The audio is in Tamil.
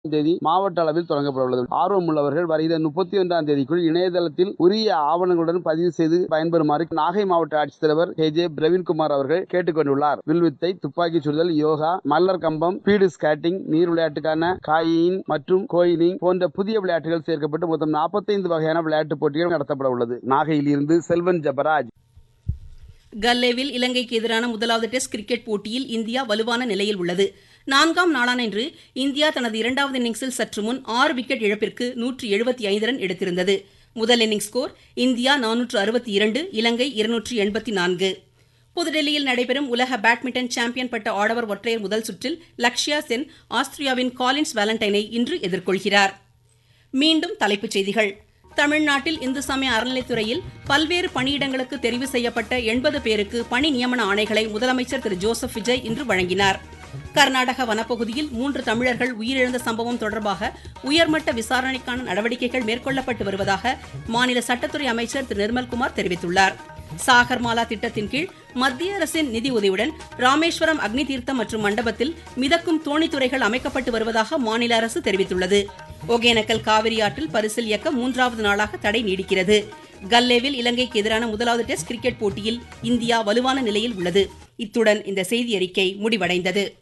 தேதி மாவட்ட அளவில் தொடங்கப்பட உள்ளது ஆர்வம் உள்ளவர்கள் வருகிற முப்பத்தி ஒன்றாம் தேதிக்குள் இணையதளத்தில் உரிய ஆவணங்களுடன் பதிவு செய்து பயன்பெறுமாறு நாகை மாவட்ட ஆட்சித்தலைவர் கே ஜே பிரவீன்குமார் அவர்கள் கேட்டுக் கொண்டுள்ளார் வில்வித்தை துப்பாக்கி சுடுதல் யோகா மல்லர் கம்பம் ஸ்பீடு ஸ்கேட்டிங் நீர் விளையாட்டுக்கான காயின் மற்றும் கோயினிங் போன்ற புதிய விளையாட்டுகள் சேர்க்கப்பட்டு மொத்தம் நாற்பத்தைந்து வகையான விளையாட்டுப் போட்டிகள் நடத்தப்பட உள்ளது நாகையில் இருந்து செல்வன் ஜபராஜ் கல்லேவில் இலங்கைக்கு எதிரான முதலாவது டெஸ்ட் கிரிக்கெட் போட்டியில் இந்தியா வலுவான நிலையில் உள்ளது நான்காம் நாளான இன்று இந்தியா தனது இரண்டாவது இன்னிங்ஸில் சற்று முன் ஆறு விக்கெட் இழப்பிற்கு நூற்று எழுபத்தி ஐந்து ரன் எடுத்திருந்தது முதல் இன்னிங்ஸ் ஸ்கோர் இந்தியா நானூற்று அறுபத்தி இரண்டு இலங்கை இருநூற்று எண்பத்தி நான்கு புதுடெல்லியில் நடைபெறும் உலக பேட்மிண்டன் சாம்பியன் பட்ட ஆடவர் ஒற்றையர் முதல் சுற்றில் லக்ஷயா சென் ஆஸ்திரியாவின் காலின்ஸ் வேலண்டைனை இன்று எதிர்கொள்கிறார் மீண்டும் தலைப்புச் செய்திகள் தமிழ்நாட்டில் இந்து சமய அறநிலைத்துறையில் பல்வேறு பணியிடங்களுக்கு தெரிவு செய்யப்பட்ட எண்பது பேருக்கு பணி நியமன ஆணைகளை முதலமைச்சர் திரு ஜோசப் விஜய் இன்று வழங்கினார் கர்நாடக வனப்பகுதியில் மூன்று தமிழர்கள் உயிரிழந்த சம்பவம் தொடர்பாக உயர்மட்ட விசாரணைக்கான நடவடிக்கைகள் மேற்கொள்ளப்பட்டு வருவதாக மாநில சட்டத்துறை அமைச்சர் திரு நிர்மல்குமார் தெரிவித்துள்ளார் சாகர்மாலா திட்டத்தின் கீழ் மத்திய அரசின் நிதி உதவியுடன் ராமேஸ்வரம் அக்னி தீர்த்தம் மற்றும் மண்டபத்தில் மிதக்கும் தோணித்துறைகள் அமைக்கப்பட்டு வருவதாக மாநில அரசு தெரிவித்துள்ளது ஒகேனக்கல் காவிரி ஆற்றில் பரிசில் இயக்க மூன்றாவது நாளாக தடை நீடிக்கிறது கல்லேவில் இலங்கைக்கு எதிரான முதலாவது டெஸ்ட் கிரிக்கெட் போட்டியில் இந்தியா வலுவான நிலையில் உள்ளது இத்துடன் இந்த செய்தி அறிக்கை முடிவடைந்தது